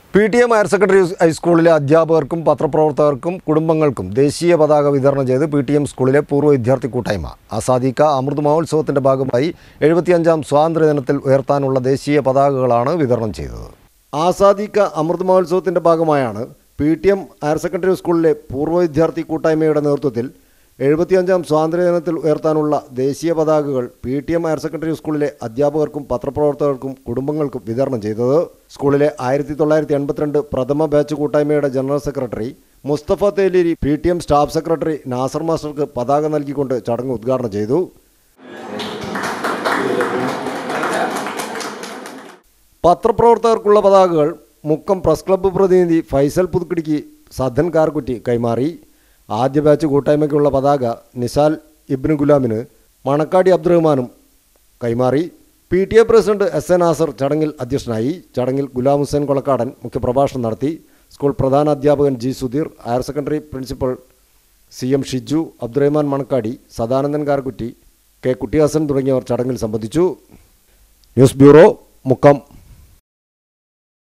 P T M higher secondary ഹൈസ്കൂളിലെ അധ്യാപകർക്കും പത്രപ്രവർത്തകർക്കും കുടുംബങ്ങൾക്കും ദേശീയ പതാക വിതരണം ചെയ്ത് പി ടി എം സ്കൂളിലെ പൂർവ്വ വിദ്യാർത്ഥി കൂട്ടായ്മ ആസാദിക്ക അമൃത് മഹോത്സവത്തിന്റെ ഭാഗമായി എഴുപത്തിയഞ്ചാം സ്വാതന്ത്ര്യദിനത്തിൽ ഉയർത്താനുള്ള ദേശീയ പതാകകളാണ് വിതരണം ചെയ്തത് ആസാദിക്ക അമൃത് മഹോത്സവത്തിന്റെ ഭാഗമായാണ് P T M higher secondary സ്കൂളിലെ പൂർവ്വ വിദ്യാർത്ഥി കൂട്ടായ്മയുടെ നേതൃത്വത്തിൽ എഴുപത്തിയഞ്ചാം സ്വാതന്ത്ര്യദിനത്തിൽ ഉയർത്താനുള്ള ദേശീയ പതാകകൾ P T M higher secondary സ്കൂളിലെ അധ്യാപകർക്കും പത്രപ്രവർത്തകർക്കും കുടുംബങ്ങൾക്കും വിതരണം ചെയ്തത് സ്കൂളിലെ ആയിരത്തി തൊള്ളായിരത്തി എൺപത്തിരണ്ട് പ്രഥമ ബാച്ച് കൂട്ടായ്മയുടെ general secretary Mustafa Theleri P T M staff secretary Nasar മാസ്റ്റർക്ക് പതാക നൽകിക്കൊണ്ട് ചടങ്ങ് ഉദ്ഘാടനം ചെയ്തു പത്രപ്രവർത്തകർക്കുള്ള പതാകകൾ മുക്കം പ്രസ് ക്ലബ്ബ് പ്രതിനിധി ഫൈസൽ പുതുക്കിടിക്ക് സദൻ കാർകുറ്റി കൈമാറി ആദ്യ ബാച്ച് കൂട്ടായ്മയ്ക്കുള്ള പതാക നിസാൽ ഇബ്നു ഗുലാമിന് മണക്കാടി അബ്ദുറഹ്മാനും കൈമാറി P T A president S A Nasar ചടങ്ങിൽ അധ്യക്ഷനായി ചടങ്ങിൽ ഗുലാം ഹുസൈൻ കൊളക്കാടൻ മുഖ്യപ്രഭാഷണം നടത്തി സ്കൂൾ പ്രധാന അധ്യാപകൻ G Sudheer higher secondary principal C M Shiju Abdurahman Manakkadi Sadanandan Karkutti K Kuttihassan തുടങ്ങിയവർ ചടങ്ങിൽ സംബന്ധിച്ചു ന്യൂസ് ബ്യൂറോ മുക്കം